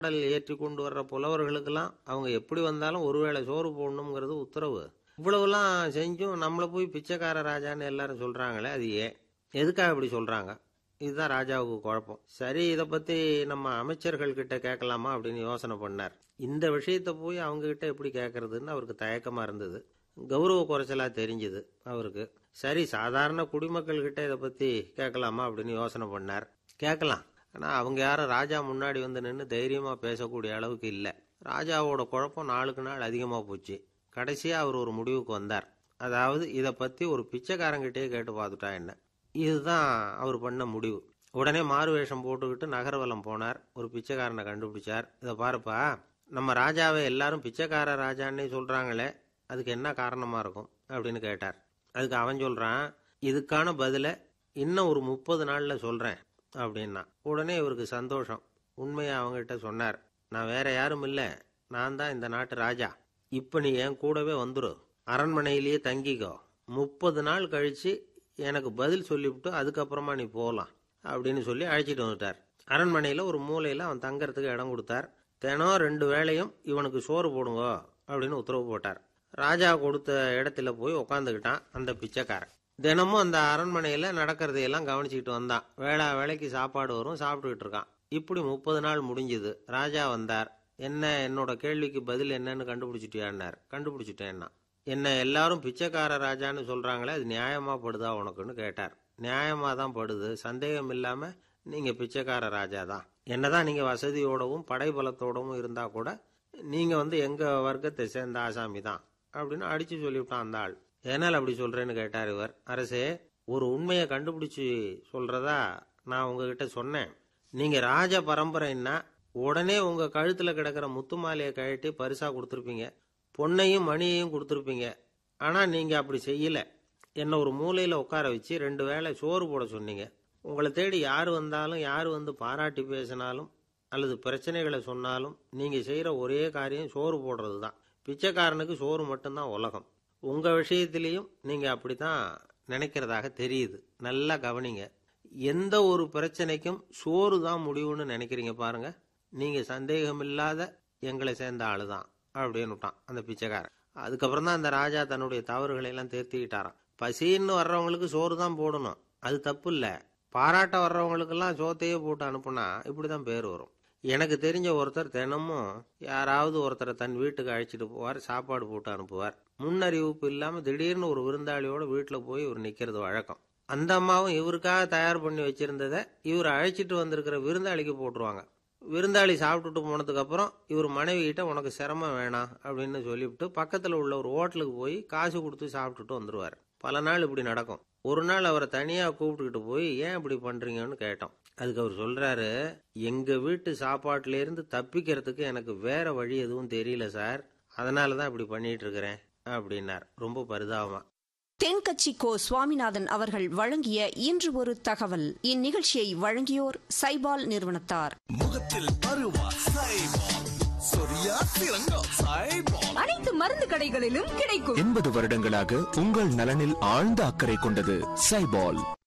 பாடல் ஏற்றி கொண்டு வர்ற புலவர்களுக்கெல்லாம் அவங்க எப்படி வந்தாலும் ஒருவேளை சோறு போடணுங்கிறது உத்தரவு இவ்வளவுலாம் செஞ்சும் நம்மளை போய் பிச்சைக்கார ராஜான்னு எல்லாரும் சொல்றாங்களே அது ஏன் எதுக்காக இப்படி சொல்றாங்க இதுதான் ராஜாவுக்கு குழப்பம் சரி இதை பத்தி நம்ம அமைச்சர்கள் கிட்ட கேட்கலாமா அப்படின்னு யோசனை பண்ணார் இந்த விஷயத்த போய் அவங்க கிட்ட எப்படி கேட்கறதுன்னு அவருக்கு தயக்கமா இருந்தது கௌரவ குறைச்சலா தெரிஞ்சுது அவருக்கு சரி சாதாரண குடிமக்கள் கிட்ட இதை பத்தி கேட்கலாமா அப்படின்னு யோசனை பண்ணார் கேட்கலாம் ஆனா அவங்க யாரும் ராஜா முன்னாடி வந்து நின்று தைரியமா பேசக்கூடிய அளவுக்கு இல்லை ராஜாவோட குழப்பம் நாளுக்கு நாள் அதிகமா போச்சு கடைசியா அவர் ஒரு முடிவுக்கு வந்தார் அதாவது இதை பத்தி ஒரு பிச்சைக்காரங்கிட்டே கேட்டு பார்த்துட்டா என்ன இதுதான் அவர் பண்ண முடிவு உடனே மாறு வேஷம் போட்டுக்கிட்டு நகர்வலம் போனார் ஒரு பிச்சைக்காரனை கண்டுபிடிச்சார் இதை பாருப்பா நம்ம ராஜாவை எல்லாரும் பிச்சைக்கார ராஜான்னே சொல்றாங்களே அதுக்கு என்ன காரணமா இருக்கும் அப்படின்னு கேட்டார் அதுக்கு அவன் சொல்றான் இதுக்கான பதிலை இன்னும் ஒரு முப்பது நாள்ல சொல்றேன் அப்படின்னா உடனே இவருக்கு சந்தோஷம் உண்மையை அவங்ககிட்ட சொன்னார் நான் வேற யாரும் இல்லை நான் தான் இந்த நாட்டு ராஜா இப்போ நீ என் கூடவே வந்துரு அரண்மனையிலேயே தங்கிக்கோ முப்பது நாள் கழிச்சு எனக்கு பதில் சொல்லிவிட்டு அதுக்கப்புறமா நீ போகலாம் அப்படின்னு சொல்லி அழைச்சிட்டு வந்துட்டார் அரண்மனையில் ஒரு மூலையில் அவன் தங்கறதுக்கு இடம் கொடுத்தார் தினம் ரெண்டு வேளையும் இவனுக்கு சோறு போடுங்க அப்படின்னு உத்தரவு போட்டார் ராஜா கொடுத்த இடத்துல போய் உக்காந்துக்கிட்டான் அந்த பிச்சைக்காரன் தினமும் அந்த அரண்மனையில் நடக்கிறதையெல்லாம் கவனிச்சுக்கிட்டு வந்தான் வேளா வேலைக்கு சாப்பாடு வரும் சாப்பிட்டுக்கிட்டு இருக்கான் இப்படி முப்பது நாள் முடிஞ்சுது ராஜா வந்தார் என்ன என்னோட கேள்விக்கு பதில் என்னன்னு கண்டுபிடிச்சிட்டியான்னார் கண்டுபிடிச்சிட்டேன்னா என்ன எல்லாரும் பிச்சைக்கார ராஜான்னு சொல்றாங்களே அது நியாயமா படுதா உனக்குன்னு கேட்டார் நியாயமா தான் படுது சந்தேகம் இல்லாம நீங்க பிச்சைக்கார ராஜா தான் என்னதான் நீங்க வசதியோடவும் படைபலத்தோடவும் இருந்தா கூட நீங்க வந்து எங்க வர்க்கத்தை சேர்ந்த ஆசாமி தான் அப்படின்னு அடிச்சு சொல்லிவிட்டான் அந்த ஆள் ஏனால் அப்படி சொல்றேன்னு கேட்டார் இவர் அரசே ஒரு உண்மையை கண்டுபிடிச்சு சொல்றதா நான் உங்ககிட்ட சொன்னேன் நீங்க ராஜ பரம்பரைன்னா உடனே உங்க கழுத்துல கிடக்கிற முத்து மாலையை கழட்டி பரிசா கொடுத்துருப்பீங்க பொன்னையும் மணியையும் கொடுத்துருப்பீங்க ஆனா நீங்க அப்படி செய்யல என்ன ஒரு மூலையில உட்கார வச்சு ரெண்டு வேளை சோறு போட சொன்னீங்க உங்களை தேடி யார் வந்தாலும் யார் வந்து பாராட்டி பேசினாலும் அல்லது பிரச்சனைகளை சொன்னாலும் நீங்க செய்யற ஒரே காரியம் சோறு போடுறது தான் பிச்சைக்காரனுக்கு சோறு மட்டும்தான் உலகம் உங்க விஷயத்திலையும் நீங்க அப்படித்தான் நினைக்கிறதாக தெரியுது நல்லா கவனிங்க எந்த ஒரு பிரச்சனைக்கும் சோறு தான் முடிவுன்னு நினைக்கிறீங்க பாருங்க நீங்க சந்தேகம் இல்லாத எங்களை சேர்ந்த ஆளு தான் அப்படின்னு விட்டான் அந்த பிச்சைக்காரன் அதுக்கப்புறம் தான் அந்த ராஜா தன்னுடைய தவறுகளை எல்லாம் தேர்த்திக்கிட்டாராம் பசின்னு வர்றவங்களுக்கு சோறு தான் போடணும் அது தப்பு இல்லை பாராட்ட வர்றவங்களுக்கெல்லாம் சோத்தையே போட்டு அனுப்புனா இப்படிதான் பேர் வரும் எனக்கு தெரிஞ்ச ஒருத்தர் தினமும் யாராவது ஒருத்தரை தன் வீட்டுக்கு அழைச்சிட்டு போவார் சாப்பாடு போட்டு அனுப்புவார் முன்னறிவிப்பு இல்லாம திடீர்னு ஒரு விருந்தாளியோட வீட்டுல போய் இவர் நிக்கிறது வழக்கம் அந்த அம்மாவும் இவருக்காக தயார் பண்ணி வச்சிருந்ததை இவர் அழைச்சிட்டு வந்திருக்கிற விருந்தாளிக்கு போட்டுருவாங்க விருந்தாளி சாப்பிட்டுட்டு போனதுக்கு அப்புறம் இவர் மனைவி கிட்ட உனக்கு சிரமம் வேணாம் அப்படின்னு சொல்லிவிட்டு பக்கத்துல உள்ள ஒரு ஹோட்டலுக்கு போய் காசு கொடுத்து சாப்பிட்டுட்டு வந்துருவார் பல நாள் இப்படி நடக்கும் ஒரு நாள் அவரை தனியா கூப்பிட்டுக்கிட்டு போய் ஏன் இப்படி பண்றீங்கன்னு கேட்டோம் அதுக்கு அவர் சொல்றாரு எங்க வீட்டு சாப்பாட்டுல இருந்து தப்பிக்கிறதுக்கு எனக்கு வேற வழி எதுவும் தெரியல சார் அதனால தான் இப்படி பண்ணிட்டு இருக்கிறேன் அப்படின்னார் ரொம்ப பரிதாபமா தென்கட்சி கோ சுவாமிநாதன் அவர்கள் வழங்கிய இன்று ஒரு தகவல் இந்நிகழ்ச்சியை வழங்கியோர் சைபால் நிறுவனத்தார் முகத்தில் பருவா சைபால் சொரியா சிறங்கம் சைபால் அனைத்து மருந்து கடைகளிலும் கிடைக்கும் எண்பது வருடங்களாக உங்கள் நலனில் ஆழ்ந்த அக்கறை கொண்டது சைபால்